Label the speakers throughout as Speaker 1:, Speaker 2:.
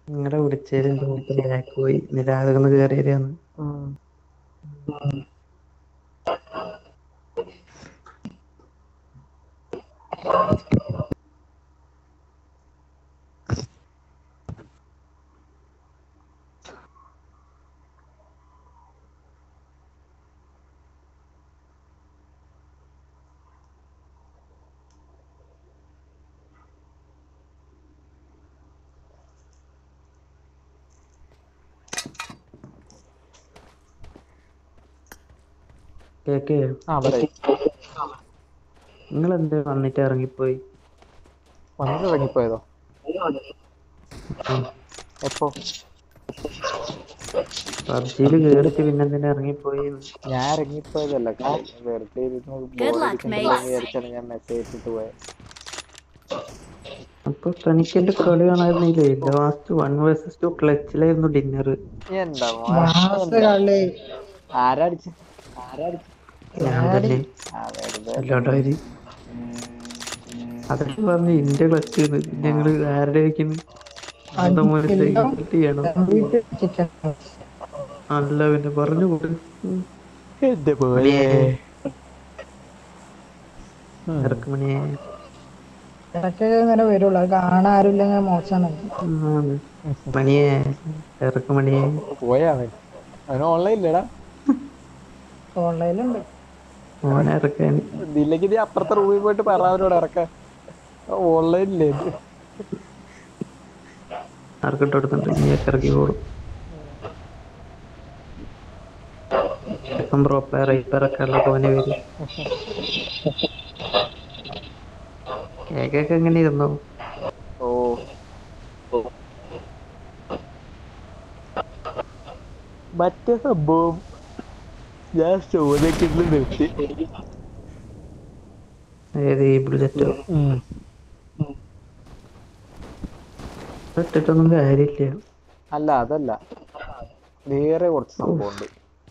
Speaker 1: നിങ്ങടെ വിളിച്ചേരും ബാക്ക് പോയി നിരാകന്ന് കയറിയതാണ്
Speaker 2: ഉം.
Speaker 1: കേക്കേ
Speaker 2: ആ പറയ്
Speaker 1: നിങ്ങൾ എന്ത് വന്നിട്ട് ഇറങ്ങിപ്പോയി
Speaker 2: വന്നിട്ട് ഇറങ്ങിപ്പോയതോ എപ്പോ
Speaker 1: പബ്ജിയില് കേറിട്ട് പിന്നെന്തിനാ ഇറങ്ങിപ്പോയി
Speaker 2: ഞാൻ ഇറങ്ങിപ്പോയതല്ല വെറുതെ ഇരുന്ന്
Speaker 3: Good luck,
Speaker 2: ബോറടിക്കുന്നുണ്ടെന്ന് വിചാരിച്ചാണ് ഞാൻ മെസ്സേജ് ഇട്ടിട്ട് പോയത്
Speaker 1: അപ്പൊ തനിക്ക് എന്റെ കളി കാണായിരുന്നില്ലേ ലാസ്റ്റ് വൺ വേഴ്സസ് ടു ക്ലച്ചിലായിരുന്നു ഡിന്നർ
Speaker 2: എന്താ
Speaker 4: മാസ് കളി
Speaker 2: ആരടിച്ച് ആരടിച്ച്
Speaker 1: ഞാൻ തന്നെ
Speaker 2: ആ വെറുതെ
Speaker 1: അല്ലാണ്ടായി അതൊക്കെ പറഞ്ഞു ഇന്റെ ക്ലച്ച് ഞങ്ങള് ആരുടെ വെക്കുന്നു സ്വന്തം മോനെ ഇൻസൾട്ട് ചെയ്യണം
Speaker 4: ചിക്കൻ
Speaker 1: അല്ല പിന്നെ പറഞ്ഞു കൊടു
Speaker 2: എന്റെ പോലെ
Speaker 1: ഇറക്കുമണിയെ
Speaker 4: ഇടയ്ക്കൊക്കെ ഇങ്ങനെ വരുള്ളൂ അത് കാണാൻ ആരുമില്ലെങ്കിൽ മോശമാണ്
Speaker 1: ആണ്. മണിയെ ഇറക്കുമണിയെ
Speaker 2: പോയാ അവൻ അവൻ ഓൺലൈനില്ലടാ
Speaker 4: ഓൺലൈനിലുണ്ട്
Speaker 1: മോനെ ഇറക്കാൻ
Speaker 2: ഇതില്ലെങ്കിൽ നീ അപ്പുറത്തെ റൂമിൽ പോയിട്ട് പറ അവരോട് ഇറക്കാൻ ഓൺലൈനില്ലേ ഇത്
Speaker 1: ആർക്കിട്ട് കൊടുത്തിട്ട് നീ ഒക്കെ ഇറക്കി കൂടും ബ്രോ പ്ലെയർ ഇറക്കാനുള്ള പോനെ വരും കേക്കൊക്കെ എങ്ങനെ ഇരുന്നു
Speaker 2: ഓ മറ്റേ സംഭവം ഞാൻ സ്റ്റോറിയൊക്കെ നിർത്തി
Speaker 1: ഏത് ഈ ബുള്ളറ്റോ ഇട്ടിട്ടൊന്നും കാര്യമില്ല
Speaker 2: അല്ല അതല്ല വേറെ കുറച്ച് സംഭവമുണ്ട്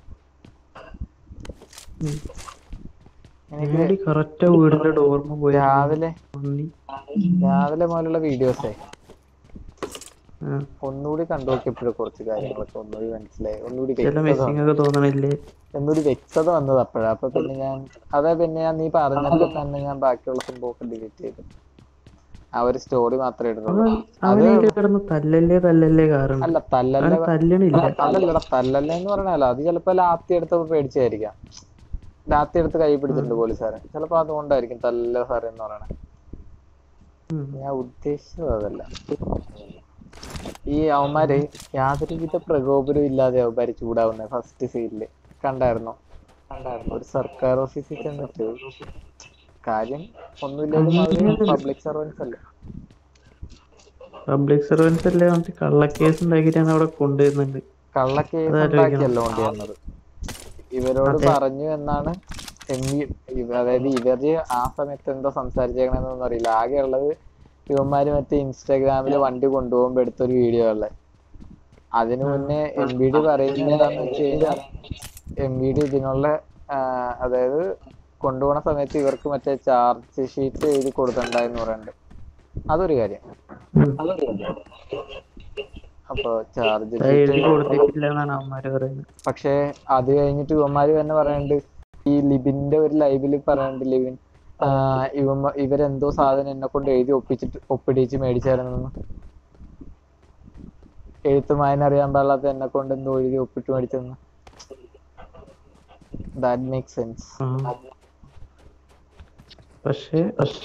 Speaker 2: എനിക്ക്
Speaker 1: ഞാനീ കറക്റ്റ് വീടിന്റെ ഡോർമ പോയി
Speaker 2: രാവിലെ
Speaker 1: ഉണ്ണി.
Speaker 2: രാവിലെ മുതലുള്ള വീഡിയോസേ
Speaker 1: ആ.
Speaker 2: ഒന്നുകൂടി കണ്ടു നോക്കിയപ്പോഴും കുറച്ച് കാര്യങ്ങളൊക്കെ ഒന്നുകൂടി മനസ്സിലായി ഒന്നുകൂടി
Speaker 1: ചില
Speaker 2: വ്യക്തത
Speaker 1: മിസ്സിംഗ് ഒക്കെ തോന്നണില്ലേ
Speaker 2: ഒന്നുകൂടി വ്യക്തത വന്നത് അപ്പോഴാ അപ്പൊ പിന്നെ ഞാൻ അതെ പിന്നെ ഞാൻ നീ പറഞ്ഞപ്പോ തന്നെ ഞാൻ ബാക്കിയുള്ള സംഭവമൊക്കെ ഡിലീറ്റ് ചെയ്തു ആ ഒരു സ്റ്റോറി മാത്രമേ ഇടുന്നുള്ളൂ
Speaker 1: അവനതിൽ കിടന്ന് തല്ലല്ലേ തല്ലല്ലേ കാറുണ്ട്
Speaker 2: അല്ല തല്ലല്ല
Speaker 1: അവൻ തല്ലണില്ല
Speaker 2: തല്ലല്ലടാ തല്ലല്ല എന്ന് പറഞ്ഞാലോ അത് ചിലപ്പോ ലാത്തി എടുത്തപ്പോ പേടിച്ചായിരിക്കാം ലാത്തി എടുത്ത് കൈ പിടിച്ചിട്ടുണ്ട് പോലീസുകാരൻ ചിലപ്പോ അതുകൊണ്ടായിരിക്കും തല്ല സാറേ എന്ന് പറയണേ
Speaker 1: ഉം.
Speaker 2: ഞാൻ ഉദ്ദേശിച്ചത് അതല്ല ഈ അവന്മാര് യാതൊരുവിധ പ്രകോപനവും ഇല്ലാതെ അവന്മാര് ചൂടാവുന്നത് ഫസ്റ്റ് സീനില് കണ്ടായിരുന്നോ കണ്ടായിരുന്നു ഒരു സർക്കാർ ഓഫീസിൽ ചെന്നിട്ട് കാര്യം ഒന്നുമില്ലാലും അവര് പബ്ലിക് സർവൻസ് അല്ലേ
Speaker 1: പബ്ലിക് സർവൻസ് അല്ലേ മറ്റേ കള്ളക്കേസ് ഉണ്ടാക്കിയിട്ടാണ് അവിടെ കൊണ്ടുവരുന്നുണ്ട്
Speaker 2: കള്ളക്കേസ്
Speaker 1: അതാലോചിക്കണം.
Speaker 2: ഉണ്ടാക്കിയല്ലോ കൊണ്ടുവന്നത് ഇവരോട് പറഞ്ഞു എന്നാണ് എം- ഇവ- അതായത് ഇവര് ആ സമയത്ത് എന്തോ സംസാരിച്ചേക്കണെന്നൊന്നും അറിയില്ല ആകെ ഉള്ളത് ഇവന്മാര് മറ്റേ ഇൻസ്റ്റാഗ്രാമില് വണ്ടി കൊണ്ടുപോകുമ്പോ എടുത്തൊരു വീഡിയോ ഉള്ളത് അതിനു മുന്നേ എം ബി ഡി പറയുന്നത് എന്താന്ന് വെച്ച് കഴിഞ്ഞാൽ എം ബി ഡി ഇതിനുള്ള ആ, അതായത് കൊണ്ടുപോണ സമയത്ത് ഇവർക്ക് മറ്റേ ചാർജ് ഷീറ്റ് എഴുതി കൊടുക്കണ്ടായെന്ന് പറയുന്നുണ്ട് അതൊരു കാര്യം
Speaker 1: ഉം.
Speaker 2: അപ്പൊ ചാർജ്
Speaker 1: അത് എഴുതി
Speaker 2: ഷീറ്റ്
Speaker 1: കൊടുത്തിട്ടില്ല എന്നാണ് അവന്മാര് പറയുന്നത്
Speaker 2: പക്ഷെ അത് കഴിഞ്ഞിട്ട് ഇവന്മാര് തന്നെ പറയുന്നുണ്ട് ഈ ലിബിന്റെ ഒരു ലൈവില് പറയുന്നുണ്ട് ലിബിൻ ആ, ഇവന്മ ഇവരെന്തോ സാധനം എന്നെ കൊണ്ട് എഴുതി ഒപ്പിച്ചിട്ട് ഒപ്പിടിച്ച് മേടിച്ചായിരുന്നു എഴുത്തും വായന അറിയാൻ പാടില്ലാത്ത എന്നെ കൊണ്ട് എന്തോ എഴുതി ഒപ്പിട്ട് മേടിച്ചെന്ന് ദാറ്റ് മേക്ക് സെൻസ്
Speaker 1: ആ. പക്ഷെ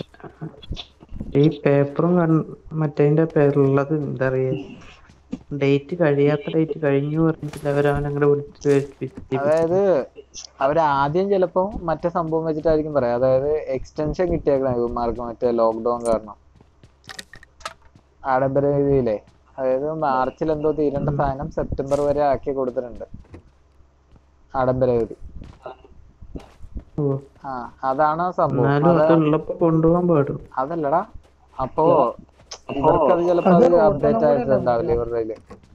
Speaker 1: ഈ പേപ്പറും മറ്റേതിന്റെ പേരുള്ളത് എന്താ പറയാ ഡേറ്റ് കഴിയാത്ത ഡേറ്റ് കഴിഞ്ഞു പറഞ്ഞിട്ട് അവരവൻ അങ്ങോട്ട് വിളിച്ച് വരുത്തിപ്പിച്ച്
Speaker 2: അതായത് അവര് ആദ്യം ചിലപ്പോ മറ്റേ സംഭവം വെച്ചിട്ടായിരിക്കും പറയാം അതായത് എക്സ്റ്റൻഷൻ കിട്ടിയേക്കണം ഇവന്മാർക്ക് മറ്റേ ലോക്ക്ഡൌൺ കാരണം ആഡംബര രീതിയിലേ അതായത് മാർച്ചിൽ എന്തോ തീരേണ്ട സാധനം സെപ്റ്റംബർ വരെ ആക്കി കൊടുത്തിട്ടുണ്ട് ആഡംബര ഗതി
Speaker 1: ഓ
Speaker 2: ആ അതാണ് ആ സംഭവം
Speaker 1: എന്നാലും
Speaker 2: അത്
Speaker 1: അതുള്ളപ്പോ കൊണ്ടുപോകാൻ പാടും
Speaker 2: അതല്ലടാ അപ്പോ ഇവർക്ക് അത് ചിലപ്പോ അത് അപ്ഡേറ്റ് ആയിട്ടുണ്ടാവില്ല ഇവരുടെ കയ്യില്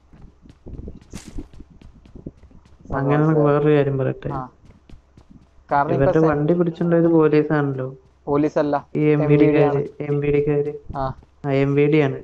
Speaker 1: അങ്ങനെയാണ് വേറൊരു കാര്യം പറയട്ടെ
Speaker 2: ആ കാരണം ഇപ്പൊ
Speaker 1: ഇവരുടെ വണ്ടി പിടിച്ചിട്ടുണ്ടായത് പോലീസാണല്ലോ
Speaker 2: പോലീസ് അല്ല
Speaker 1: ഈ എം വി ഡിക്കാര് എം വി ഡിക്കാര്
Speaker 2: ആ
Speaker 1: ആ എം വി ഡി ആണ്
Speaker 2: ആ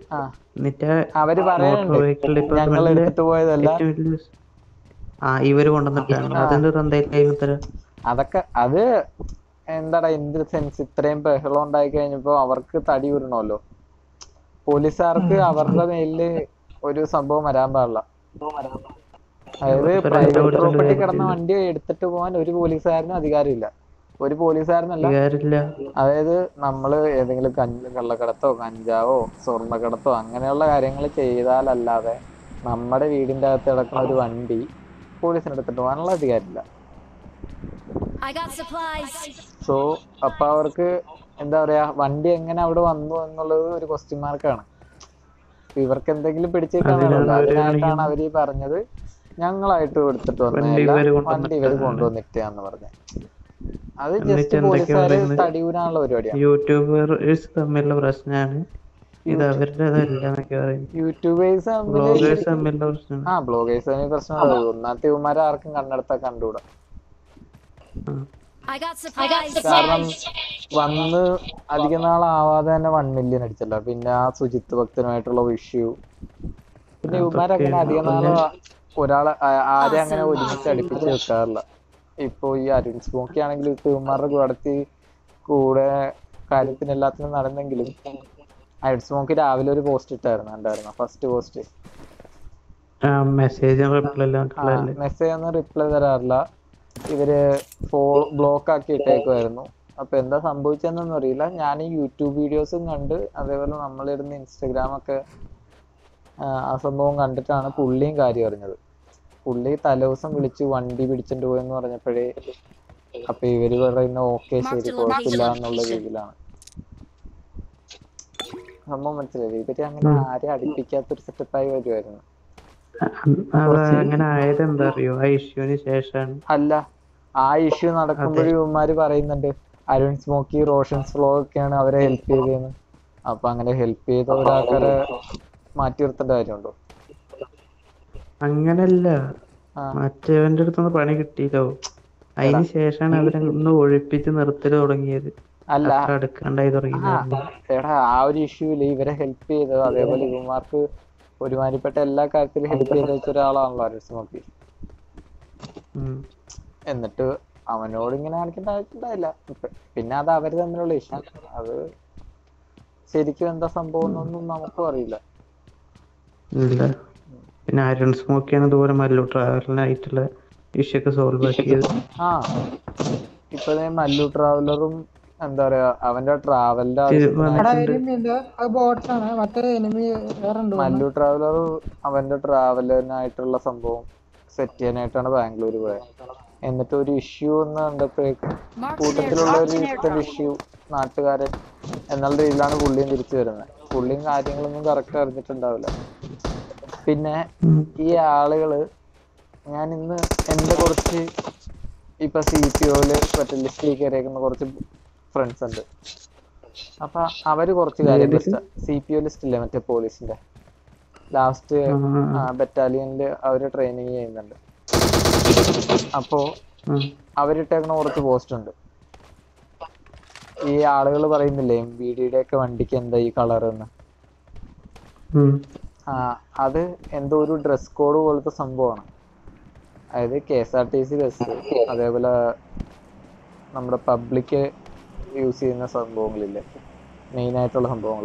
Speaker 1: എന്നിട്ട്
Speaker 2: അവര്
Speaker 1: മോട്ടോർ
Speaker 2: പറയുന്നുണ്ട്
Speaker 1: വെഹിക്കിൾ
Speaker 2: ഞങ്ങൾ
Speaker 1: ഡിപ്പാർട്ട്മെന്റിലെ
Speaker 2: എടുത്തിട്ട് പോയതല്ല
Speaker 1: ഏറ്റവും വലിയ ആ ഇവര് കൊണ്ടുവന്നിട്ടാണ് അതെന്ത് തന്തയിലായി ഉത്തരം
Speaker 2: അതൊക്കെ അത് എന്താടാ എന്ത് സെൻസ് ഇത്രയും ബഹളം ഉണ്ടായി കഴിഞ്ഞപ്പോ അവർക്ക് തടി ഉരണമല്ലോ പോലീസുകാർക്ക് അവരുടെ മേലില് ഒരു സംഭവം വരാൻ പാടില്ല അതായത്
Speaker 1: ഇപ്പൊ
Speaker 2: പ്രൈവറ്റ്
Speaker 1: രണ്ടു
Speaker 2: പ്രോപ്പർട്ടി
Speaker 1: കൊടുത്തിട്ട്
Speaker 2: കിടന്ന വണ്ടി എടുത്തിട്ട് പോകാൻ ഒരു പോലീസുകാരനും അധികാരമില്ല ഒരു പോലീസുകാരനല്ല
Speaker 1: വികാരില്ല
Speaker 2: അതായത് നമ്മള് ഏതെങ്കിലും കഞ്ച കള്ളക്കടത്തോ കഞ്ചാവോ സ്വർണ്ണക്കടത്തോ അങ്ങനെയുള്ള കാര്യങ്ങൾ ചെയ്താലല്ലാതെ നമ്മുടെ വീടിന്റെ അകത്ത് കിടക്കുന്ന ഒരു വണ്ടി പോലീസിന് എടുത്തിട്ട് പോകാനുള്ള അധികാരമില്ല
Speaker 3: I got supplies.
Speaker 2: സോ അപ്പൊ അവർക്ക് എന്താ പറയാ വണ്ടി എങ്ങനെ അവിടെ വന്നു എന്നുള്ളത് ഒരു ക്വസ്റ്റ്യൻ മാർക്കാണ് ഇവർക്ക് എന്തെങ്കിലും പിടിച്ചേക്കാണല്ലോ
Speaker 1: അതിനാണ് അവര്
Speaker 2: അതിനായിട്ടാണ് അവര് ഈ പറഞ്ഞത് ഞങ്ങളായിട്ട് എടുത്തിട്ട്
Speaker 1: വണ്ടി
Speaker 2: വന്നതല്ല
Speaker 1: ഇവര്
Speaker 2: വണ്ടി ഇവര്
Speaker 1: കൊണ്ടുവന്നിട്ടാണ്.
Speaker 2: കൊണ്ടുവന്നിട്ടാന്ന് പറഞ്ഞ അത്
Speaker 1: എന്നിട്ട്
Speaker 2: ജസ്റ്റ്
Speaker 1: എന്തൊക്കെയാ
Speaker 2: പോലീസുകാര്
Speaker 1: പറയുന്നത്?
Speaker 2: തടിയൂരാനുള്ള പരിപാടിയാണ്
Speaker 1: യൂട്യൂബേഴ്സ് തമ്മിലുള്ള പ്രശ്നമാണ് ഇത് അവരുടേതല്ല എന്നൊക്കെ പറയും
Speaker 2: യൂട്യൂബേഴ്സ് തമ്മില്
Speaker 1: ബ്ലോഗേഴ്സ് തമ്മിലുള്ള പ്രശ്നമാണ്
Speaker 2: ആ ബ്ലോഗേഴ്സ് തമ്മിൽ പ്രശ്നമുള്ളൂ ഒന്നാമത്തെ ഇവന്മാരെ ആർക്കും കണ്ണെടുത്താൽ കണ്ടുകൂടാ
Speaker 1: ആ.
Speaker 3: I got supplies.
Speaker 2: കാരണം വന്ന് അധിക നാളാവാതെ തന്നെ വൺ മില്യൺ അടിച്ചല്ലോ പിന്നെ ആ സുജിത്ത് ഭക്തനുമായിട്ടുള്ള ഇഷ്യൂ പിന്നെ
Speaker 1: ആ,
Speaker 2: ഇവന്മാരങ്ങനെ
Speaker 1: സത്യം.
Speaker 2: അധിക നാള് ഒരാളെ ആ- ആരെ അങ്ങനെ
Speaker 3: Awesome.
Speaker 2: ഒരുമിച്ച് അടുപ്പിച്ച് വെക്കാറില്ല ഇപ്പൊ ഈ അരുൺ സ്മോക്കി ആണെങ്കിലും ഇപ്പൊ ഇവന്മാരുടെ കൂടത്തി കൂടെ കാര്യത്തിന് എല്ലാത്തിനും നടന്നെങ്കിലും അരുൺ സ്മോക്കി രാവിലെ ഒരു പോസ്റ്റ് ഇട്ടായിരുന്നു ഉണ്ടായിരുന്നു ഫസ്റ്റ് പോസ്റ്റ്
Speaker 1: ആ മെസ്സേജ് റിപ്ലൈ എല്ലാം കിട്ടില്ലേ
Speaker 2: മെസ്സേജ് ഒന്നും റിപ്ലൈ തരാറില്ല ഇവര് ഫോ ബ്ലോക്ക് ആക്കി ഇട്ടേക്കുമായിരുന്നു അപ്പൊ എന്താ സംഭവിച്ചതെന്നൊന്നും അറിയില്ല ഞാൻ ഈ യൂട്യൂബ് വീഡിയോസും കണ്ട് അതേപോലെ നമ്മളിരുന്ന് ഇൻസ്റ്റഗ്രാം ഒക്കെ ആ, ആ സംഭവം കണ്ടിട്ടാണ് പുള്ളിയും കാര്യം അറിഞ്ഞത് പുള്ളി തലേദിവസം വിളിച്ച് വണ്ടി പിടിച്ചിട്ട് പോയെന്ന് പറഞ്ഞപ്പോഴേ അപ്പൊ ഇവര് പറയുന്ന ഓക്കെ ശരി
Speaker 3: Marked
Speaker 2: കുഴപ്പമില്ല
Speaker 3: location.
Speaker 2: എന്നുള്ള രീതിയിലാണ് സംഭവം മനസ്സിലായി ഇവര് അങ്ങനെ ആരെ അടുപ്പിക്കാത്തൊരു സെറ്റപ്പായി വരുമായിരുന്നു
Speaker 1: അത് അങ്ങനെ ആയത് എന്താ അറിയോ ആ ഇഷ്യൂന് ശേഷമാണ്
Speaker 2: അല്ല ആ ഇഷ്യൂ നടക്കുമ്പോഴും ഇവന്മാര് പറയുന്നുണ്ട് അരുൺ സ്മോക്കി റോഷൻസ് ഫ്ലോ ഒക്കെയാണ് അവരെ ഹെൽപ്പ് ചെയ്തതെന്ന് അപ്പൊ അങ്ങനെ ഹെൽപ്പ് ചെയ്ത ഒരാൾക്കാരെ മാറ്റി നിർത്തേണ്ട കാര്യമുണ്ടോ
Speaker 1: അങ്ങനല്ല
Speaker 2: ആ.
Speaker 1: മറ്റവന്റെ അടുത്തൊന്നും പണി കിട്ടിയില്ലോ അതിന് ശേഷമാണ് അവരൊന്ന് ഒഴിപ്പിച്ച് നിർത്തല് തുടങ്ങിയത്
Speaker 2: അല്ല
Speaker 1: അത്ര അടുക്കാണ്ടായി
Speaker 2: ആ,
Speaker 1: തുടങ്ങിയത്
Speaker 2: എടാ ആ ഒരു ഇഷ്യൂല് ഇവരെ ഹെൽപ്പ് ചെയ്തത് അതേപോലെ ഇവന്മാർക്ക് ഒരുമാതിരിപ്പെട്ട എല്ലാ കാര്യത്തിലും ഹെൽപ്പ് ചെയ്ത് വെച്ച ഒരാളാണല്ലോ അരുൺ സ്മോക്കി
Speaker 1: ഉം.
Speaker 2: എന്നിട്ട് അവനോട് ഇങ്ങനെ കാണിക്കേണ്ട ആവശ്യമുണ്ടായില്ല ഇപ്പ- പിന്നെ അത് അവര് തമ്മിലുള്ള ഇഷ്യൂ അത് ശരിക്കും എന്താ സംഭവം എന്നൊന്നും നമുക്കും അറിയില്ല
Speaker 1: ഇല്ല പിന്നെ അരുൺ സ്മോക്കിയാണ് ഇതുപോലെ മല്ലു ട്രാവലിനായിട്ടുള്ള ഇഷ്യൂ ഒക്കെ സോൾവ് ആക്കിയത്
Speaker 2: ആ ഇപ്പഴേ മല്ലു ട്രാവലറും എന്താ പറയാ അവന്റെ ട്രാവലിന്റെ
Speaker 1: ഇത്
Speaker 2: ആവശ്യത്തിനായി
Speaker 4: എടാ
Speaker 1: വന്നിട്ടുണ്ട്.
Speaker 4: എനിമി ഉണ്ട് അത് ബോട്ടാണ് മറ്റേ എനിമി വേറെ ഉണ്ട്
Speaker 2: മല്ലു ട്രാവലർ അവന്റെ ട്രാവലിനായിട്ടുള്ള സംഭവം സെറ്റ് ചെയ്യാനായിട്ടാണ് ബാംഗ്ലൂർ പോയത് എന്നിട്ട് ഒരു ഇഷ്യൂ എന്ന് കണ്ടപ്പോഴേക്കും കൂട്ടത്തിലുള്ള ഒരു ഇഷ്യൂ നാട്ടുകാരൻ എന്നുള്ള രീതിയിലാണ് പുള്ളിയും തിരിച്ചു വരുന്നത് പുള്ളിയും കാര്യങ്ങളൊന്നും കറക്റ്റ് അറിഞ്ഞിട്ടുണ്ടാവില്ല പിന്നെ
Speaker 1: ഉം.
Speaker 2: ഈ ആളുകള് ഞാൻ ഇന്ന് എന്റെ കുറച്ച് ഇപ്പൊ സി പി ഒയില് മറ്റേ ലിസ്റ്റിൽ കയറിയേക്കുന്ന കുറച്ച് ഫ്രണ്ട്സ് ഉണ്ട് അപ്പൊ അവര് കുറച്ച് കാര്യം സി പി ഒ ലിസ്റ്റ് ഇല്ലേ മറ്റേ പോലീസിന്റെ ലാസ്റ്റ്
Speaker 1: ആ,
Speaker 2: ബറ്റാലിയനിൽ അവര് ട്രെയിനിങ് ചെയ്യുന്നുണ്ട് അപ്പോ
Speaker 1: ആ.
Speaker 2: അവരിട്ടേക്കുന്ന കുറച്ച് പോസ്റ്റ് ഉണ്ട് ഈ ആളുകൾ പറയുന്നില്ലേ എം ബി ഡിയുടെ ഒക്കെ വണ്ടിക്ക് എന്താ ഈ കളർ എന്ന്
Speaker 1: ഉം.
Speaker 2: ആ അത് എന്തോ ഒരു ഡ്രസ് കോഡ് പോലത്തെ സംഭവമാണ് അതായത് K S R T C bus അതേപോലെ നമ്മുടെ പബ്ലിക് യൂസ് ചെയ്യുന്ന സംഭവങ്ങളില്ലേ മെയിൻ ആയിട്ടുള്ള സംഭവങ്ങൾ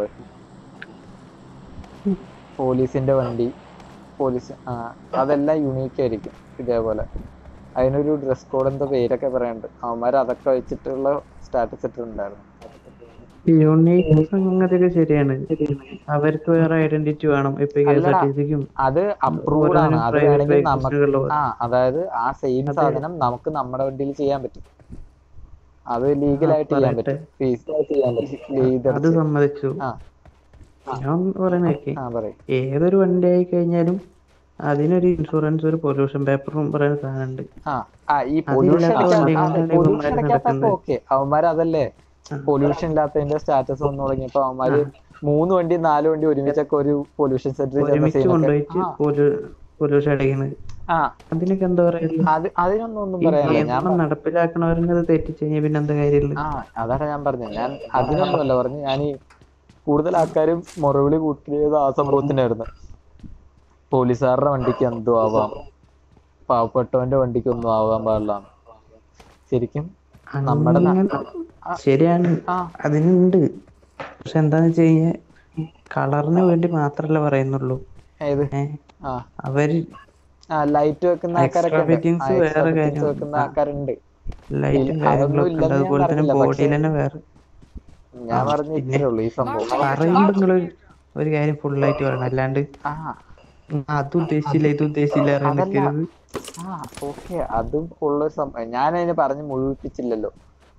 Speaker 2: പോലീസിന്റെ വണ്ടി പോലീസ് ആ അതെല്ലാം യുണീക്ക് ആയിരിക്കും ഇതേപോലെ അതിനൊരു ഡ്രസ് കോഡ് എന്തോ പേരൊക്കെ പറയാനുണ്ട് അവന്മാർ അതൊക്കെ വെച്ചിട്ടുള്ള സ്റ്റാറ്റസ് ഇട്ടിട്ടുണ്ടായിരുന്നു
Speaker 1: യൂണിക് സംഗതിയൊക്കെ ശരിയാണ് അവർക്ക് വേറെ ഐഡന്റിറ്റി വേണം ഇപ്പൊ കെ എസ് ആർ ടി സിക്കും
Speaker 2: അത് അപ്രൂവ്ഡ് ആണ് അത്
Speaker 1: private
Speaker 2: വേണമെങ്കിൽ
Speaker 1: vehicles
Speaker 2: നമുക്ക്
Speaker 1: കളുള്ള
Speaker 2: ആ അതായത് ആ സെയിം സാധനം നമുക്ക് നമ്മുടെ വണ്ടിയിൽ ചെയ്യാൻ പറ്റും അത് ലീഗലായിട്ട് ചെയ്യാൻ
Speaker 1: പറയട്ടെ.
Speaker 2: പറ്റും Fees ചെയ്യാൻ പറ്റും ഇത്
Speaker 1: അത് സമ്മതിച്ചു
Speaker 2: ആ
Speaker 1: ഞാൻ പറയുന്ന കേക്ക്
Speaker 2: ആ പറയും
Speaker 1: ഏതൊരു വണ്ടി ആയി കഴിഞ്ഞാലും അതിനൊരു ഇൻഷുറൻസ് ഒരു പൊല്യൂഷൻ പേപ്പറും പറയുന്ന സാധനമുണ്ട്
Speaker 2: ആ ആ ഈ പൊല്യൂഷൻ
Speaker 1: അതില്ലാത്ത വണ്ടികളാണ്
Speaker 2: പൊല്യൂഷൻ
Speaker 1: ഇവന്മാര്
Speaker 2: അടയ്ക്കാത്തൊക്കെ
Speaker 1: നടക്കുന്നത്.
Speaker 2: ഓക്കെ അവന്മാര് അതല്ലേ
Speaker 1: ആ.
Speaker 2: പൊല്യൂഷൻ ഇല്ലാത്തതിന്റെ സ്റ്റാറ്റസ് വന്നു തുടങ്ങിയപ്പോ അവന്മാര് മൂന്ന് വണ്ടി നാല് വണ്ടി ഒരുമിച്ചൊക്കെ ഒരു പൊല്യൂഷൻ സെന്ററിൽ ചെന്ന
Speaker 1: ഒരുമിച്ച്
Speaker 2: സീനൊക്കെ
Speaker 1: കൊണ്ടുപോയിട്ട് പൊല്യൂഷൻ അടയ്ക്കുന്നത്
Speaker 2: ആ
Speaker 1: അതിനൊക്കെ എന്താ പറയുക
Speaker 2: അത് അതിനൊന്നും ഒന്നും
Speaker 1: ഈ
Speaker 2: പറയാനില്ല ഞാൻ
Speaker 1: നിയമം നടപ്പിലാക്കണവരത് തെറ്റിച്ച് കഴിഞ്ഞാൽ പിന്നെ എന്താ കാര്യമുള്ളത്
Speaker 2: ആ അതാണ് ഞാൻ പറഞ്ഞത് ഞാൻ അതിനൊന്നുമല്ല പറഞ്ഞു ഞാൻ ഈ കൂടുതൽ ആൾക്കാരും മുറവിളി കൂട്ടിയത് ആ സംഭവത്തിനായിരുന്നു പോലീസുകാരുടെ വണ്ടിക്ക് എന്തോ ആവാം പാവപ്പെട്ടവന്റെ വണ്ടിക്ക് ഒന്നും ആവാൻ പാടില്ല ശരിക്കും നമ്മുടെ നാ-
Speaker 1: അങ്ങനെ ശരിയാണ്
Speaker 2: ആ
Speaker 1: അതിനുണ്ട് പക്ഷെ എന്താന്ന് വെച്ച് കഴിഞ്ഞാൽ കളറിന് വേണ്ടി മാത്രല്ല പറയുന്നുള്ളൂ
Speaker 2: ഏത്
Speaker 1: ഏ
Speaker 2: ആ
Speaker 1: അവര്
Speaker 2: ആ ലൈറ്റ് വെക്കുന്ന ആൾക്കാരൊക്കെ ഉണ്ട്.
Speaker 1: fittings
Speaker 2: ആ, extra
Speaker 1: വേറെ
Speaker 2: fittings
Speaker 1: കാര്യം.
Speaker 2: വെക്കുന്ന ആൾക്കാരുണ്ട്
Speaker 1: ലൈറ്റും
Speaker 2: ഇല്ല,
Speaker 1: കാര്യങ്ങളൊക്കെ
Speaker 2: അതൊന്നും
Speaker 1: ഉണ്ട്
Speaker 2: ഇല്ലെന്ന് ഞാൻ
Speaker 1: അതുപോലെ തന്നെ
Speaker 2: പറഞ്ഞില്ല,
Speaker 1: ബോഡിയിൽ
Speaker 2: പക്ഷേ-
Speaker 1: തന്നെ വേറെ
Speaker 2: ഞാൻ പറഞ്ഞ ഇത്രേ ഉള്ളൂ ഈ സംഭവം
Speaker 1: പറയുമ്പോ നിങ്ങള് ഒരു കാര്യം ഫുള്ളായിട്ട് പറയണം അല്ലാണ്ട്
Speaker 2: ആ
Speaker 1: ഉം, അത് ഉദ്ദേശിച്ചില്ല ഇത് ഉദ്ദേശിച്ചില്ല അറിയാൻ
Speaker 2: അതല്ല.
Speaker 1: നിൽക്കരുത്
Speaker 2: ആ ഓക്കെ അതും ഉള്ളൊരു സംഭവം ഞാൻ അതിന് പറഞ്ഞ് മുഴുവിപ്പിച്ചില്ലല്ലോ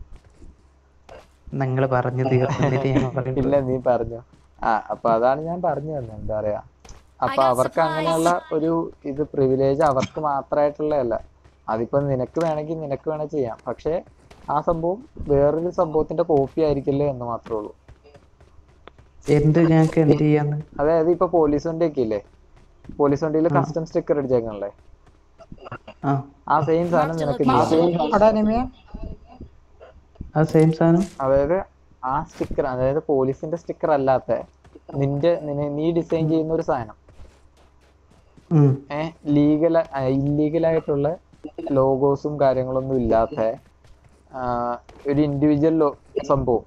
Speaker 1: നിങ്ങൾ പറഞ്ഞു തീർന്നിട്ട് ഞാൻ
Speaker 2: ഇല്ല
Speaker 1: പറയുന്നത്
Speaker 2: നീ പറഞ്ഞു ആ അപ്പൊ അതാണ് ഞാൻ പറഞ്ഞു തന്നെ എന്താ പറയാ അപ്പൊ
Speaker 3: I got
Speaker 2: അവർക്ക്
Speaker 3: supplies.
Speaker 2: അങ്ങനെയുള്ള ഒരു ഇത് പ്രിവിലേജ് അവർക്ക് മാത്രമായിട്ടുള്ളതല്ല അതിപ്പോ നിനക്ക് വേണമെങ്കിൽ നിനക്ക് വേണേ ചെയ്യാം പക്ഷെ ആ സംഭവം വേറൊരു സംഭവത്തിന്റെ കോപ്പി ആയിരിക്കില്ലേ എന്ന് മാത്രമേ ഉള്ളൂ
Speaker 1: എന്ത് ഞങ്ങൾക്ക് എന്ത് ചെയ്യാന്ന്
Speaker 2: അതായത് ഇപ്പൊ പോലീസ് വണ്ടി ഒക്കെ ഇല്ലേ പോലീസ് വണ്ടിയിൽ കസ്റ്റം സ്റ്റിക്കർ അടിച്ചേക്കണല്ലേ
Speaker 1: ആ
Speaker 2: ആ സെയിം സാധനം നിനക്ക് ചെയ്യാം
Speaker 4: അവിടെ അനിമയ
Speaker 1: ആ സെയിം സാധനം
Speaker 2: അതായത് ആ സ്റ്റിക്കർ അതായത് പോലീസിന്റെ സ്റ്റിക്കർ അല്ലാത്ത നിന്റെ നിന- നീ ഡിസൈൻ ചെയ്യുന്ന ഒരു സാധനം
Speaker 1: ഉം.
Speaker 2: ഏഹ് ലീഗൽ ഇല്ലീഗൽ ആയിട്ടുള്ള ലോഗോസും കാര്യങ്ങളൊന്നും ഇല്ലാത്ത ആ, ഒരു ഇൻഡിവിജ്വൽ സംഭവം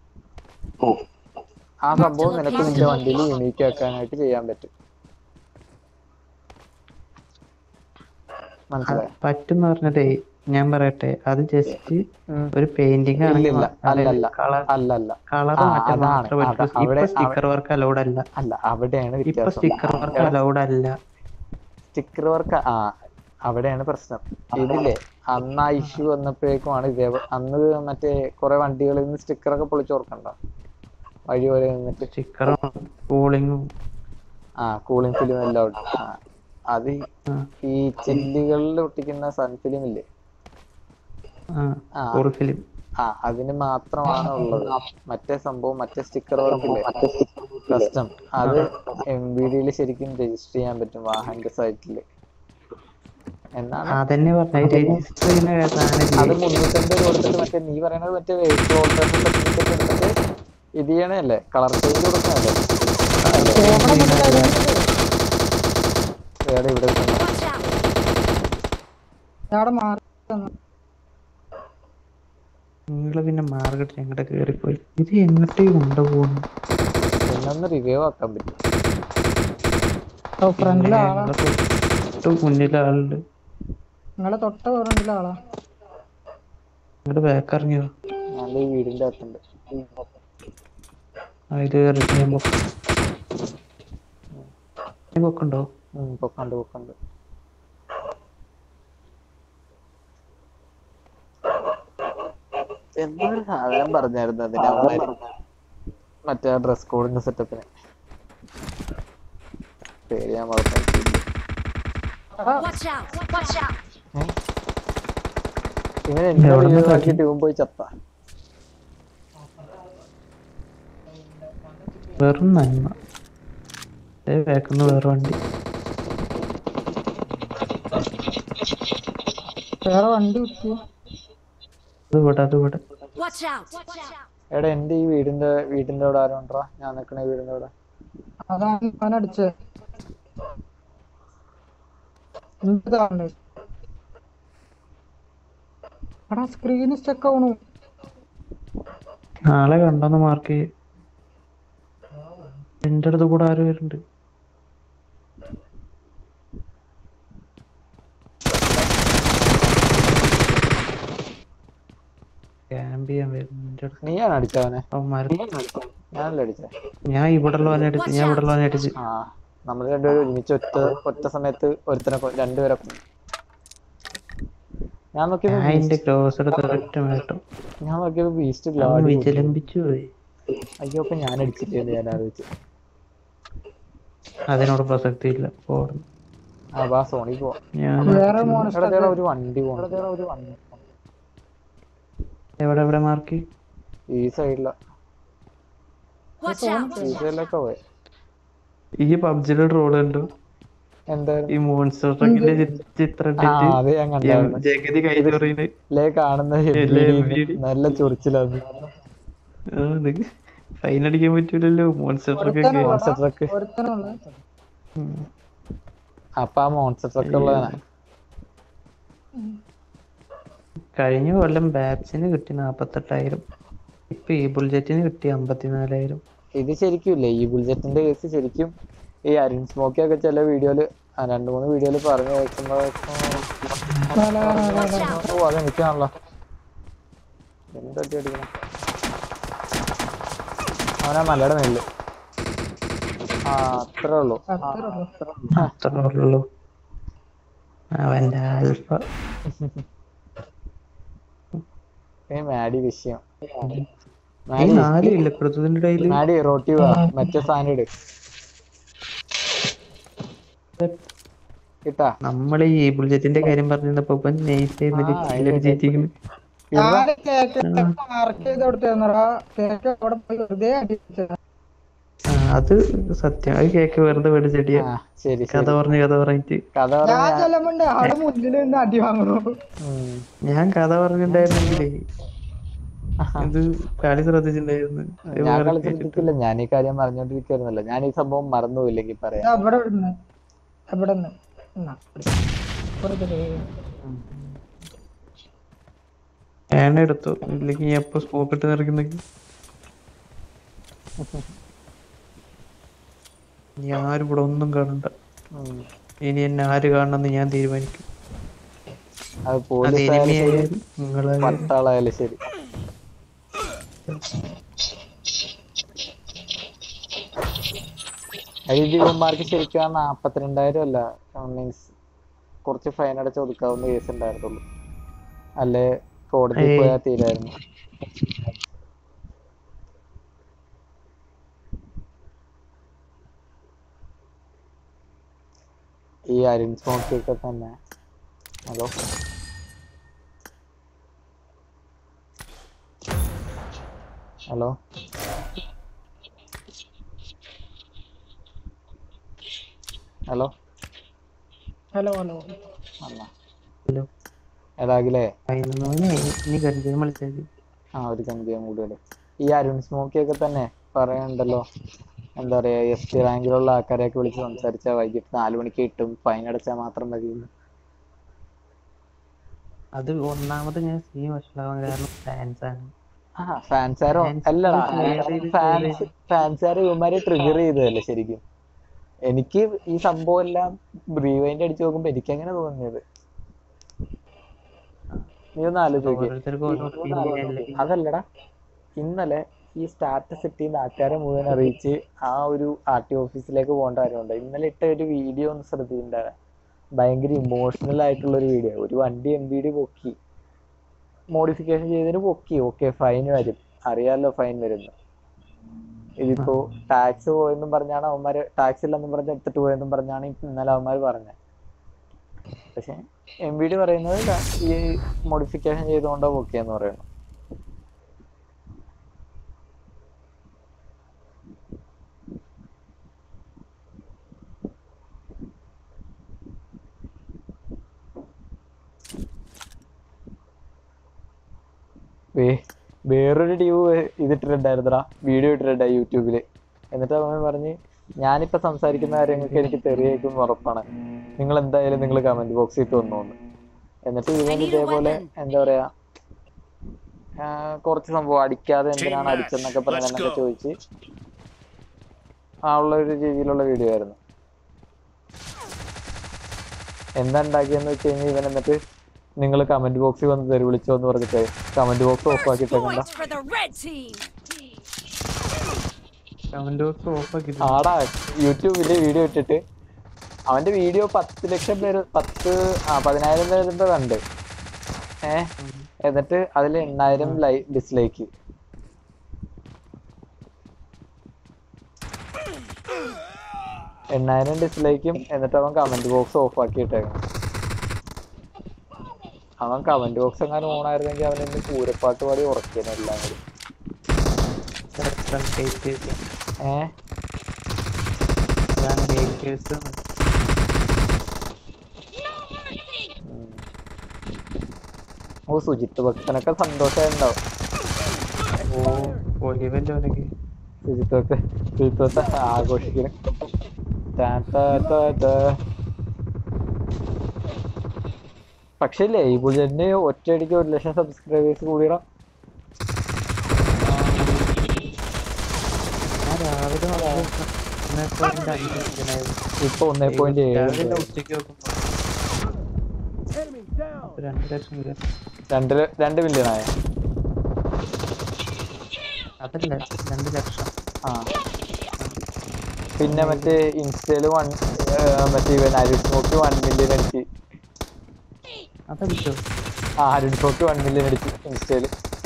Speaker 2: ആ സംഭവം നിനക്ക് നിന്റെ വണ്ടിയിൽ യൂണീക്ക് ആക്കാനായിട്ട് ചെയ്യാൻ പറ്റും മനസ്സിലായോ
Speaker 1: പറ്റുന്ന പറഞ്ഞതേ ഞാൻ പറയട്ടെ അത് ജസ്റ്റ്
Speaker 2: ഉം.
Speaker 1: ഒരു പെയിന്റിംഗ് ആണെങ്കിൽ
Speaker 2: ഇല്ലില്ല അല്ലല്ല
Speaker 1: കളർ
Speaker 2: അല്ലല്ല
Speaker 1: കളർ
Speaker 2: ആ,
Speaker 1: മാറ്റാൻ
Speaker 2: അതാണ്.
Speaker 1: മാത്രമേ പറ്റൂ
Speaker 2: അത- അവിടെ-
Speaker 1: ഇപ്പൊ സ്റ്റിക്കർ വർക്ക് അലൗഡ് അല്ല
Speaker 2: അല്ല അവിടെയാണ്
Speaker 1: ഇപ്പൊ
Speaker 2: വ്യത്യാസം
Speaker 1: സ്റ്റിക്കർ വർക്ക് അലൗഡ് അല്ല
Speaker 2: സ്റ്റിക്കർ വർക്ക് ആ അവിടെയാണ് പ്രശ്നം ഇതില്ലേ അന്ന് ആ ഇഷ്യൂ വന്നപ്പോഴേക്കുമാണ് ഇതേ അന്ന് മറ്റേ കുറെ വണ്ടികളിൽ നിന്ന് സ്റ്റിക്കർ ഒക്കെ പൊളിച്ചോർക്കണ്ട വഴി പോലെ നിന്നിട്ട്
Speaker 1: സ്റ്റിക്കറും കൂളിങ്ങും
Speaker 2: ആ കൂളിംഗ് ഫിലിം എല്ലാം ഉണ്ട് ആ, അത് ഈ-
Speaker 1: ആ
Speaker 2: ഈ ചില്ലുകളിൽ ഒട്ടിക്കുന്ന സൺ ഫിലിം ഇല്ലേ
Speaker 1: ആ
Speaker 2: ആ.
Speaker 1: കൂൾ ഫിലിം
Speaker 2: ആ അതിന് മാത്രമാണ് ഉള്ളത് മറ്റേ സംഭവം മറ്റേ സ്റ്റിക്കർ വർക്ക് ഇല്ലേ കസ്റ്റം അത് എം വി ഡിയിൽ ശരിക്കും രജിസ്റ്റർ ചെയ്യാൻ പറ്റും വാഹന്റെ സൈറ്റില് എന്നാണ്
Speaker 1: അതന്നെ പറഞ്ഞ രജിസ്റ്റർ ചെയ്യുന്ന
Speaker 2: അത്
Speaker 1: സാധനം
Speaker 2: മുന്നൂറ്റമ്പത് കൊടുത്തിട്ട് മറ്റേ നീ പറയണത് മറ്റേ വെഹിക്കിൾ ഓൾട്ടറേഷൻ സർട്ടിഫിക്കറ്റ് എടുത്തിട്ട് ഇത് ചെയ്യണല്ലേ കളർ ചേഞ്ച് കൊടുക്കണല്ലേ വേറെ ഇവിടെ വെക്കുന്നു.
Speaker 3: Watch out!
Speaker 4: അവിടെ മാറി തന്നു.
Speaker 1: നിങ്ങള് പിന്നെ മാർക്കറ്റ് എങ്ങോട്ട് കേറിപ്പോയി ഇത് എങ്ങോട്ടേ കൊണ്ടുപോകുന്നു
Speaker 2: പിന്നെ ഒന്ന് റിവ്യൂ ആക്കാൻ പറ്റും
Speaker 4: ഓ ഫ്രണ്ടിലെ ആളാ
Speaker 1: തൊട്ട് മുന്നിലെ ആളുണ്ട്
Speaker 4: നിങ്ങളെ തൊട്ട ഫ്രണ്ടിലെ ആളാ
Speaker 1: ഇങ്ങോട്ട് ബാക്ക് ഇറങ്ങിയോ
Speaker 2: നല്ല ഈ വീടിന്റെ അകത്തുണ്ട്
Speaker 1: ആ ഇത് കയറിയിട്ട് ഞാൻ പൊക്ക- ഞാൻ പൊക്കുണ്ടോ
Speaker 2: ഉം, പൊക്കണ്ട് പൊക്കണ്ട് എന്തൊരു സാധനം പറഞ്ഞായിരുന്നു അതിന് അവന്മാര് മറ്റേ ഡ്രസ് കോഡിന്റെ സെറ്റപ്പിന് പേര് ഞാൻ മറന്നു
Speaker 3: Watch out! Watch out!
Speaker 2: ഇങ്ങനെ എന്റെ
Speaker 1: എവിടുന്ന്
Speaker 2: വീട്
Speaker 1: കാട്ടി?
Speaker 2: ട്യൂബ് പോയി ചത്ത
Speaker 1: വെറും നന്മ ബാക്കിന്ന് വേറെ വണ്ടി
Speaker 4: വേറെ വണ്ടി കുത്തി
Speaker 1: അത് ഇവിടെ അത് ഇവിടെ
Speaker 3: Watch out!
Speaker 2: എടാ എന്റെ ഈ വീടിന്റെ വീടിന്റെ അവിടെ ആരും ഉണ്ടോ ഞാൻ നിക്കണ ഈ വീടിന്റെ അവിടെ
Speaker 4: അതാണ് അവൻ അടിച്ചത് എന്താണ് എടാ സ്ക്രീന് സ്റ്റക്ക് ആവണു
Speaker 1: നാളെ കണ്ടോന്ന് മാർക്ക് ചെയ്യ എന്റെ അടുത്ത് കൂടെ ആരും വരുന്നുണ്ട് ക്യാമ്പ് ചെയ്യാൻ വരുന്നു എന്റെ അടുത്ത്
Speaker 2: നീയാണ് അടിച്ചവനെ
Speaker 1: അവന്മാര്
Speaker 2: ഞാനല്ലേ അടിച്ചേ
Speaker 1: ഞാൻ ഇവിടെ ഉള്ളവനെ അടിച്ച് ഞാൻ ഇവിടെ ഉള്ളവനെ അടിച്ച്
Speaker 2: ആ നമ്മൾ രണ്ടുപേരും ഒരുമിച്ച് ഒറ്റ ഒറ്റ സമയത്ത് ഒരുത്തനെ കൊ- രണ്ടുപേരെ കൊന്നു. ഞാൻ നോക്കിയപ്പോ
Speaker 1: ഞാൻ എന്റെ ക്രോസ് എടുത്ത് ഒറ്റ മേട്ടം
Speaker 2: ഞാൻ നോക്കിയപ്പോ ബീസ്റ്റ്
Speaker 1: അവൻ
Speaker 2: ഗ്ലാഡി
Speaker 1: വിചലംബിച്ചു പോയി
Speaker 2: അയ്യോ അപ്പൊ ഞാൻ അടിച്ചില്ലേ എന്ന് ഞാൻ ആലോചിച്ചു
Speaker 1: അതിനോട് പ്രസക്തി ഇല്ല പോടുന്നു
Speaker 2: ആ ബാ സോണി പോവാം
Speaker 1: ഞാൻ
Speaker 4: വേറെ
Speaker 2: എടാ,
Speaker 4: മോണസ്റ്റർ
Speaker 2: ദേ ഒരു വണ്ടി പോകണം ഒരു വണ്ടി
Speaker 1: എവിടെ എവിടെ മാർക്ക്
Speaker 2: ഈ സൈഡില
Speaker 3: Watch out!
Speaker 2: ഈ സൈഡിലൊക്കെ പോയി
Speaker 1: ഈ പബ്ജിയുടെ ട്രോൾ ഉണ്ടോ
Speaker 2: എന്തായിരുന്നു
Speaker 1: ഈ മോൺസ്റ്റർ ട്രക്കിന്റെ ചിത്രം
Speaker 2: ആ
Speaker 1: ഇട്ടിട്ട്
Speaker 2: അത് ഞാൻ കണ്ടായിരുന്നു
Speaker 1: ജഗതി കൈതറിയുന്നത്
Speaker 2: ലേ കാണുന്ന
Speaker 1: ഇല്ലേ,
Speaker 2: ഹെഡ്
Speaker 1: വീട്.
Speaker 2: നല്ല ചൊറിച്ചിലാണ്
Speaker 1: ഫൈൻ അടിക്കാൻ പറ്റൂലല്ലോ മോൺസ്റ്റർ ട്രക്കൊക്കെ
Speaker 4: ഒരുത്തനുള്ളൂ.
Speaker 2: മോൺസ്റ്റർ ട്രക്ക്
Speaker 4: ഒരുത്തനുള്ള
Speaker 2: അപ്പൊ ആ മോൺസ്റ്റർ ട്രക്ക് ഉള്ളതാണ്
Speaker 1: കഴിഞ്ഞ കൊല്ലം ബാപ്സിന് കിട്ടി നാപ്പത്തെട്ടായിരം ഇപ്പൊ ഈ ബുൾജറ്റിന് കിട്ടി അമ്പത്തിനാലായിരം
Speaker 2: ഇത് ശരിക്കും ഇല്ലേ ഈ ബുൾജറ്റിന്റെ കേസ് ശരിക്കും ഈ അരുൺ സ്മോക്കി ഒക്കെ ചില വീഡിയോയില് രണ്ടു മൂന്ന് വീഡിയോയില് പറഞ്ഞു കേൾക്കുമ്പോ ഓ അത് എനിക്കാണല്ലോ എന്തൊക്കെ അടിക്കണം അവനാ മലയുടെ മേളില് ആ അത്രേ ഉള്ളൂ
Speaker 4: അത്രേ ഉള്ളൂ
Speaker 1: അത്രേ ഉള്ളൂ അവന്റെ ആൽഫ
Speaker 2: ഈ മാഡി വിഷയം
Speaker 1: ഈ
Speaker 2: മാഡി
Speaker 1: നാല് ഇല്ല കൊടുത്തതിന്റെ ഇടയില്
Speaker 2: മാഡി റോട്ടി വാ മറ്റേ സാധനം ഇട് കിട്ടാ
Speaker 1: നമ്മള് ഈ ബുൾജറ്റിന്റെ കാര്യം പറഞ്ഞപ്പോ ഇപ്പൊ നൈസ്
Speaker 2: ആ,
Speaker 1: ചെയ്തിരിക്കുന്നു
Speaker 4: ഞാൻ കേക്ക് മാർക്ക് ചെയ്ത് കൊടുത്തിരുന്നടാ കേക്ക് അവിടെ പോയി വെറുതെ അടിച്ചതാ
Speaker 1: ആ അത് സത്യം അത് കേക്ക് വെറുതെ മേടിച്ചടിയ
Speaker 2: ആ ശരി
Speaker 1: കഥ
Speaker 2: ശരി
Speaker 1: പറഞ്ഞ് കഥ പറഞ്ഞിട്ട്
Speaker 2: കഥ
Speaker 4: ഞാൻ
Speaker 2: പറഞ്ഞ
Speaker 4: ചെല്ലുമ്പോണ്ട് അവിടെ മുന്നിൽ നിന്ന് അടി വാങ്ങണു
Speaker 2: ഉം.
Speaker 1: ഞാൻ കഥ പറഞ്ഞിട്ടുണ്ടായിരുന്നെങ്കിലേ ഇത് കളി ശ്രദ്ധിച്ചിട്ടുണ്ടായിരുന്നു ഇത്
Speaker 2: ഞാൻ
Speaker 1: വേറെ
Speaker 2: കളി
Speaker 1: കേട്ടിട്ട്.
Speaker 2: ശ്രദ്ധിച്ചില്ല ഞാൻ ഈ കാര്യം പറഞ്ഞോണ്ടിരിക്കുവായിരുന്നല്ലോ ഞാൻ ഈ സംഭവം മറന്നുപോയില്ലെങ്കിൽ പറയാം
Speaker 4: ഞാൻ അവിടെ ഇടുന്നു അവിടെ നിന്ന് എന്നാ, ഇപ്പുറത്ത് ദേ.
Speaker 1: ഞാൻ എടുത്തു ഇല്ലെങ്കിൽ ഞാൻ എപ്പോ സ്മോക്ക് ഇട്ട് നിറയ്ക്കുന്നെങ്കിൽ ഇനി ആരും ഇവിടെ ഒന്നും കാണണ്ട
Speaker 2: ഉം.
Speaker 1: ഇനി എന്നെ ആര് കാണണമെന്ന് ഞാൻ തീരുമാനിക്കും
Speaker 2: അത്
Speaker 1: അത്
Speaker 2: പോലീസ്
Speaker 1: എനിമി
Speaker 2: ആയാലും ശരി
Speaker 1: ആയാലും നിങ്ങളായാലും
Speaker 2: പട്ടാളായാലും ശരി അതിഥിമാർക്ക് ശരിക്കും ആ നാപ്പത്തിരണ്ടായിരം അല്ല മീൻസ് കുറച്ച് ഫൈൻ അടച്ച് ഒതുക്കാവുന്ന കേസ് ഉണ്ടായിരുന്നുള്ളൂ അല്ലെ കോടതി
Speaker 1: ഏയ്.
Speaker 2: പോയാൽ തീരായിരുന്നു ഈ അരുൺ സ്മോക്കിയൊക്കെ തന്നെ hello hello hello
Speaker 4: hello hello
Speaker 2: അല്ല
Speaker 1: ഹലോ
Speaker 2: എടാകിലേ
Speaker 1: പതിനൊന്ന് മണിയായി ഇനി കരുതി വിളിച്ചത്
Speaker 2: ആ ഒരു കമ്പിയും കൂടുതൽ ഈ അരുൺ സ്മോക്കിയൊക്കെ തന്നെ പറയണ്ടല്ലോ എന്താ പറയാ എസ് ടി റാങ്കിലുള്ള ആൾക്കാരെയൊക്കെ വിളിച്ച് സംസാരിച്ചാൽ വൈകിട്ട് നാലു മണിക്ക് കിട്ടും ഫൈൻ അടച്ചാൽ മാത്രം മതി എന്ന്.
Speaker 1: അത് ഒന്നാമത് ഞാൻ സീ വഷളാവാൻ കാരണം ഫാൻസ് ആണ്
Speaker 2: ആ ഫാൻസാരോ
Speaker 1: Fans
Speaker 2: അല്ലടാ
Speaker 1: clear ചെയ്ത്
Speaker 2: ഫാൻസ് ഫാൻസാർ ഇവന്മാരെ ട്രിഗർ ചെയ്തതല്ലേ ശരിക്കും എനിക്ക് ഈ സംഭവം എല്ലാം റീവൈൻഡ് അടിച്ചു നോക്കുമ്പോ എനിക്ക് അങ്ങനെ തോന്നിയത് നീ ഒന്ന് ആലോചിച്ച് നോക്കിയേ
Speaker 1: ഓരോരുത്തർക്കും ഓരോ opinion അല്ലേ
Speaker 2: അതല്ലടാ ഇന്നലെ ഈ സ്റ്റാറ്റസ് ഇട്ട് നാട്ടുകാരെ മുഴുവൻ അറിയിച്ച് ആ ഒരു ആർ ടി ഓഫീസിലേക്ക് പോകേണ്ട കാര്യമുണ്ട് ഇന്നലെ ഇട്ട ഒരു വീഡിയോ ഒന്ന് ശ്രദ്ധിച്ചിട്ടുണ്ടായിരുന്നു ഭയങ്കര ഇമോഷണൽ ആയിട്ടുള്ള ഒരു വീഡിയോ ഒരു വണ്ടി എം ബി ഡി പൊക്കി മോഡിഫിക്കേഷൻ ചെയ്തതിന് പൊക്കി ഓക്കെ ഫൈൻ വരും അറിയാലോ ഫൈൻ വരുന്നു ഇതിപ്പോ ടാക്സ് പോയെന്നും പറഞ്ഞാണ് അവന്മാര് ടാക്സ് ഇല്ലെന്നും പറഞ്ഞ് എടുത്തിട്ട് പോയെന്നും പറഞ്ഞാണ് ഇപ്പൊ ഇന്നലെ അവന്മാര് പറഞ്ഞത് പക്ഷെ എം ബി ഡി പറയുന്നത് ല- ഈ മോഡിഫിക്കേഷൻ ചെയ്തുകൊണ്ടോ പൊക്കിയെന്ന് പറയുന്നു വേ- വേറൊരു ടീം ഇതിട്ടിട്ടുണ്ടായിരുന്നടാ വീഡിയോ ഇട്ടിട്ടുണ്ടായി യൂട്യൂബില് എന്നിട്ട് അവൻ പറഞ്ഞ് ഞാനിപ്പോ സംസാരിക്കുന്ന കാര്യങ്ങൾക്ക് എനിക്ക് തെറിയേക്കും ഉറപ്പാണ് നിങ്ങൾ എന്തായാലും നിങ്ങൾ കമന്റ് ബോക്സിൽ ഇട്ട് വന്നോന്ന് എന്നിട്ട് ഇവൻ
Speaker 3: need a
Speaker 2: ഇതേപോലെ
Speaker 3: weapon.
Speaker 2: എന്താ പറയാ ആ, കുറച്ച് സംഭവം അടിക്കാതെ എന്തിനാണ് അടിച്ചെന്നൊക്കെ പറഞ്ഞെന്നൊക്കെ ചോദിച്ച് ആ ഉള്ള ഒരു രീതിയിലുള്ള വീഡിയോ ആയിരുന്നു എന്താ ഉണ്ടാക്കിയെന്ന് വെച്ച് കഴിഞ്ഞാൽ ഇവൻ എന്നിട്ട് നിങ്ങൾ കമന്റ് ബോക്സിൽ വന്ന് തെറി വിളിച്ചോ എന്ന് പറഞ്ഞിട്ട് കമന്റ് ബോക്സ് ഓഫ് ആക്കിയിട്ടേക്കണ്ട
Speaker 3: Points for the red team.
Speaker 1: Comment box off ആക്കി
Speaker 2: ആടാ യൂട്യൂബില് വീഡിയോ ഇട്ടിട്ട് അവന്റെ വീഡിയോ പത്ത് ലക്ഷം പേര് പത്ത് ആ പതിനായിരം പേരുടെ കണ്ട് ഏ എന്നിട്ട് അതിൽ എണ്ണായിരം ലൈ ഡിസ്ലൈക്ക് എണ്ണായിരം ഡിസ്ലൈക്കും എന്നിട്ട് അവൻ കമന്റ് ബോക്സ് ഓഫ് ആക്കി ഇട്ടേക്കണം അവൻ കമന്റ് ബോക്സ് എങ്ങാനും ഓൺ ആയിരുന്നെങ്കിൽ അവൻ ഇന്ന് പൂരപ്പാട്ട് പാടി ഉറക്കിയാണ് എല്ലാം കൂടി ഏ
Speaker 1: ഹേറ്റേഴ്സ്
Speaker 2: ഓ സുജിത്ത് ഭക്തനൊക്കെ സന്തോഷമായിട്ടുണ്ടാവും
Speaker 1: ഓ ഒലിവല്ലോ അവനൊക്കെ
Speaker 2: ശുചിത്വത്തെ ശുചിത്വത്തെ ആഘോഷിക്കണം ടാ, ടാ, ടാ, ടാ. പക്ഷേ ലൈബ് ജെന്നെ ഒറ്റയടിക്ക് ഒരു ലക്ഷം സബ്സ്ക്രൈബേഴ്സ് കൂടിയിടാം
Speaker 1: ഞാൻ രാവിലെ നോക്കുമ്പോ ഒന്നേ point അഞ്ച് ഇരിക്കണായിരുന്നു.
Speaker 2: ഇപ്പൊ ഒന്നേ പോയിന്റ് ഏഴ്
Speaker 1: രാവിലെ ഉച്ചയ്ക്ക് നോക്കുമ്പോ രണ്ട് ലക്ഷം വരെ.
Speaker 2: രണ്ട് ല- രണ്ട് മില്യൺ ആയ
Speaker 1: അതല്ല രണ്ട് ലക്ഷം
Speaker 2: ആ പിന്നെ മറ്റേ ഇൻസ്റ്റയില് വൺ മറ്റേ ഇവൻ അരുൺ സ്മോക്ക് വൺ മില്യൺ അടിച്ച്
Speaker 1: അതല്ലോ
Speaker 2: ആ അരുൺ സ്മോക്ക് വൺ മില്യൺ അടിച്ച് ഇൻസ്റ്റയില്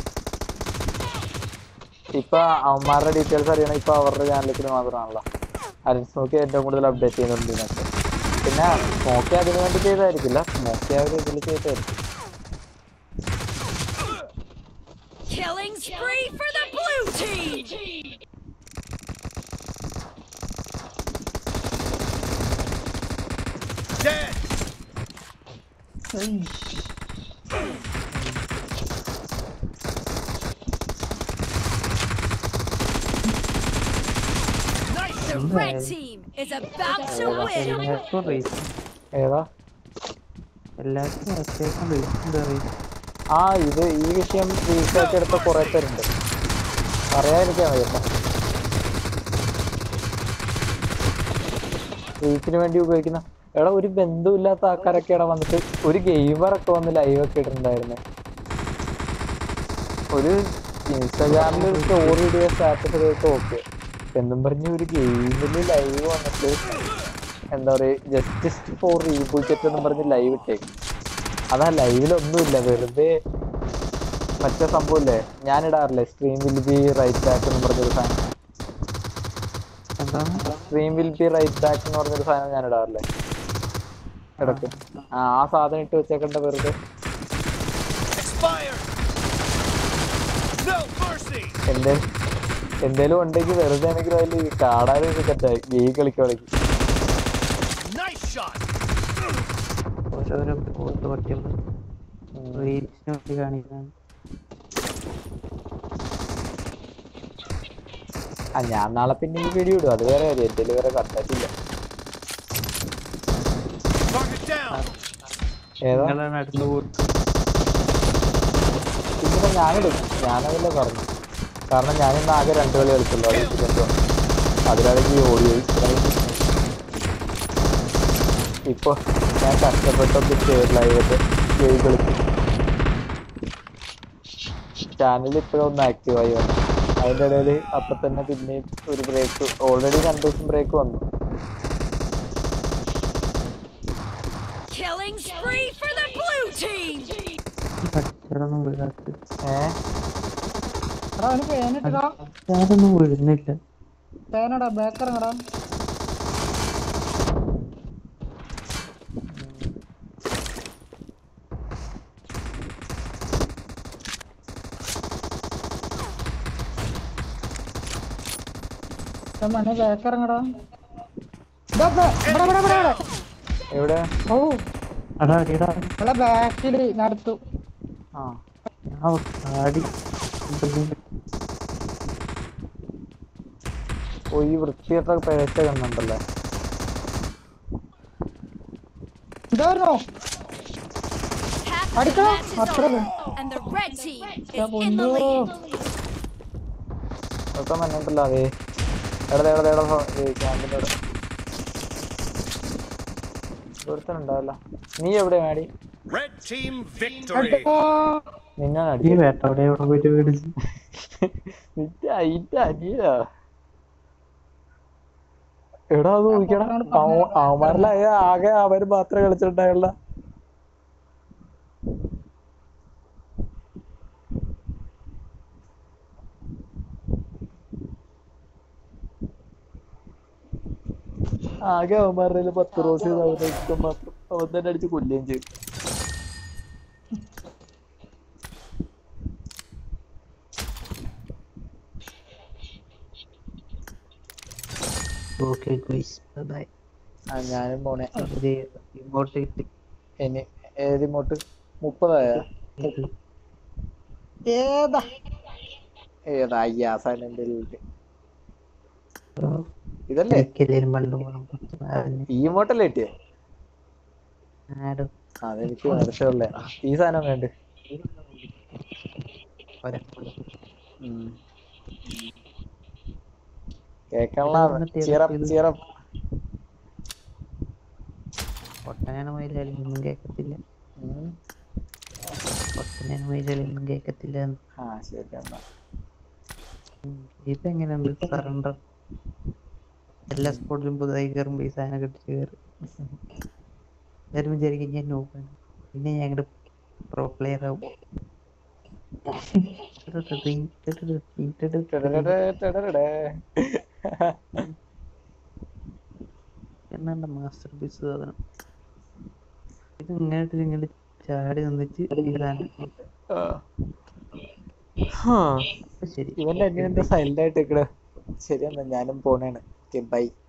Speaker 2: ഇപ്പൊ അവന്മാരുടെ ഡീറ്റെയിൽസ് അറിയണം ഇപ്പൊ അവരുടെ ചാനലിൽ മാത്രമാണല്ലോ അരുൺ സ്മോക്ക് ഏറ്റവും കൂടുതൽ അപ്ഡേറ്റ് ചെയ്യുന്നുണ്ട് ഇതിനകത്ത് പിന്നെ സ്മോക്കി അതിനു വേണ്ടി ചെയ്തായിരിക്കില്ല സ്മോക്കി അവർ ഇതിൽ ചെയ്തായിരിക്കും
Speaker 3: Killing spree for the blue team! The red team is about to win!
Speaker 1: എല്ലാവർക്കും റീസൺ
Speaker 2: ഏതാ
Speaker 1: എല്ലാവർക്കും അത്യാവശ്യം റീസൺ എന്താ റീസൺ
Speaker 2: ആ ഇത് ഈ വിഷയം റീസേർച്ച് എടുത്ത കുറെ പേരുണ്ട് പറയാതിരിക്കാൻ വയ്യപ്പ റീച്ചിന് വേണ്ടി ഉപയോഗിക്കുന്ന എടാ ഒരു ബന്ധമില്ലാത്ത ആൾക്കാരൊക്കെ ഇവിടെ വന്നിട്ട് ഒരു ഗെയിമറൊക്കെ വന്ന് ലൈവ് ഒക്കെ ഇട്ടിട്ടുണ്ടായിരുന്നു ഒരു ഇൻസ്റ്റാഗ്രാമിൽ ഒരു സ്റ്റോറി ഇടുക സ്റ്റാറ്റസ് ഇടുകയൊക്കെ ഓക്കെ എന്നും പറഞ്ഞ് ഒരു ഗെയിമിൽ ലൈവ് വന്നിട്ട് എന്താ പറയുക ജസ്റ്റ് ഫോർ റീബൂച്ചറ്റ് എന്നും പറഞ്ഞ് ലൈവ് ഇട്ടേക്കും അതാ ലൈവിലൊന്നുമില്ല വെറുതെ മറ്റേ സംഭവമില്ലേ ഞാൻ ഇടാറില്ലേ stream will be right back എന്ന് പറഞ്ഞൊരു സാധനം
Speaker 1: എന്താണ്
Speaker 2: stream will be right back എന്ന് പറഞ്ഞൊരു സാധനം ഞാൻ ഇടാറില്ലേ ഇടയ്ക്ക് ആ ആ സാധനം ഇട്ട് വെച്ചേക്കണ്ട വെറുതെ
Speaker 5: Expired! No mercy!
Speaker 2: എന്തേ എന്തേലും ഉണ്ടെങ്കിൽ വെറുതെ ആണെങ്കിലും അതിൽ കാണാനും സെറ്റായി ഗെയിം കളിക്കുവാണെങ്കിൽ
Speaker 5: Nice shot!
Speaker 1: ഓരോരോ പോസ്റ്റ് പറ്റുമ്പോൾ റീൽസിന് വേണ്ടി കാണിക്കാൻ
Speaker 2: ആ ഞാൻ നാളെ പിന്നെ ഈ വീഡിയോ ഇടും അത് വേറെ കാര്യം എന്റെ വേറെ കണ്ടായിട്ടില്ല
Speaker 5: Target down!
Speaker 2: ഏതാ
Speaker 1: നിങ്ങളാണ് അടുത്ത പോസ്റ്റ്
Speaker 2: പിന്നെ ഞാനിടും ഞാനതല്ലേ പറഞ്ഞു കാരണം ഞാനിന്ന് ആകെ രണ്ട് കളി കളിച്ചുള്ളൂ അത് വെച്ചിട്ട് അതിലാണെങ്കിൽ ഓടിയോ ഇപ്പൊ ഞാൻ കഷ്ടപ്പെട്ടൊക്കെ ലൈവൊക്കെ ഗെയിം കളിച്ചു ചാനൽ ഇപ്പോഴും ഒന്ന് ആക്റ്റീവായി വന്നു അതിൻ്റെ ഇടയിൽ അപ്പൊ തന്നെ പിന്നെയും ഒരു ബ്രേക്ക് ഓൾറെഡി രണ്ടു ദിവസം ബ്രേക്ക് വന്നു
Speaker 3: Killing spree for the blue team!
Speaker 1: പഠിച്ചാലൊന്നും വീഴാത്ത
Speaker 2: ഏഹ്
Speaker 4: എടാ അവന് പേനിട്ടാ
Speaker 1: ഞാനൊന്നും വീഴുന്നില്ല
Speaker 4: പേനടാ ബേക്കറങ്ങടാ മണി ബേക്കറങ്ങടാ ഇതാ ബേ- ഇവിടെ ഇവിടെ ഇവിടെ ഇവിടെ
Speaker 2: എവിടെ
Speaker 4: ഓ
Speaker 1: അടാ അടിയടാ
Speaker 4: ഇവിടെ ബാക്കില് നടത്തു
Speaker 2: ആ
Speaker 1: ഞാൻ ചാടി
Speaker 2: ഓ ഈ വൃത്തിയൊക്കെ പിഴച്ച കണ്ണുണ്ടല്ലേ
Speaker 4: ഇതായിരുന്നോ
Speaker 3: Half the
Speaker 4: അടിക്കോ
Speaker 3: match is
Speaker 4: അത്ര
Speaker 3: over, and the red team is in the
Speaker 4: പൊന്നോ
Speaker 3: lead.
Speaker 2: അതൊക്കെ മഞ്ഞുണ്ടല്ലോ അതേ എവിടെ എവിടെ എവിടെ ക്യാമ്പിൻ്റെ അവിടെ ഒരുത്തനുണ്ടാവില്ല നീ എവിടെ മാടി
Speaker 5: Red team victory!
Speaker 4: അടിക്കോ
Speaker 2: നിന്നാണ്
Speaker 1: ഈ
Speaker 2: അടിച്ചത്
Speaker 1: വേട്ട അവിടെ എവിടെ പോയിട്ട് മേടിച്ചു
Speaker 2: നിന്റെ അയിന്റെ അനിയാ എടാ അത് നോക്കിയടാ അവന്മാരിലായ ആകെ അവര് മാത്രമേ കളിച്ചിട്ടുണ്ടായുള്ള ആകെ അവന്മാരുടെ പത്ത് റോസ് ചെയ്ത് അവരുടെ ഇഷ്ടം മാത്രം അവൻ തന്നെ അടിച്ച് കൊല്ലുകയും ചെയ്തു
Speaker 1: ഓക്കെ ഗൈസ് ബൈ
Speaker 2: ആ ഞാനും പോണേ
Speaker 1: ഇങ്ങോട്ട് കിട്ടി
Speaker 2: ഇനി ഏത് ഇമോട്ട് മുപ്പതായ
Speaker 4: ഏതാ
Speaker 2: ഏതാ അയ്യാ സൈലന്റ് ഇതല്ലേ
Speaker 1: എനിക്കെല്ലാരും പണ്ട് പോകണം അതിന്
Speaker 2: ഈ ഇമോട്ടല്ലേ കിട്ടിയേ
Speaker 1: ആരും
Speaker 2: അതെനിക്ക് മനസ്സിലല്ലേ ഈ സാധനം വേണ്ട കേക്കണ ചിറപ്പ് ചിറപ്പ്
Speaker 1: പൊട്ടനാണ് മയിലൊന്നും കേക്കത്തില്ല പൊട്ടനാണ് മയിലൊന്നും കേക്കത്തില്ല
Speaker 2: ആ ശരി എന്നാ
Speaker 1: ഇപ്പൊ എങ്ങനെയുണ്ട് സറണ്ടർ എല്ലാ സ്പോട്ടിലും പുതുതായി കയറുമ്പോ ഈ സാധനം കെട്ടിച്ച് കയറും എല്ലാവരും വിചാരിക്കും ഞാൻ നോക്കാണ് പിന്നെ ഞാൻ അങ്ങോട്ട് പ്രോ പ്ലെയർ ആവും
Speaker 2: ടെടടെടെ.
Speaker 1: എന്നാണ്ട് മാസ്റ്റർ പീസ് സാധനം ഇത് ഇങ്ങോട്ട് ഇങ്ങോട്ട് ചാടി നിന്നിട്ട് ഇതാണ്
Speaker 2: ആ. ഹാ.
Speaker 1: അപ്പൊ ശരി
Speaker 2: ഇവന്റെ അന്യൻ എന്താ സൈലന്റ് ആയിട്ട് നിക്കണ ശരി എന്നാ ഞാനും പോണേണ് ബൈ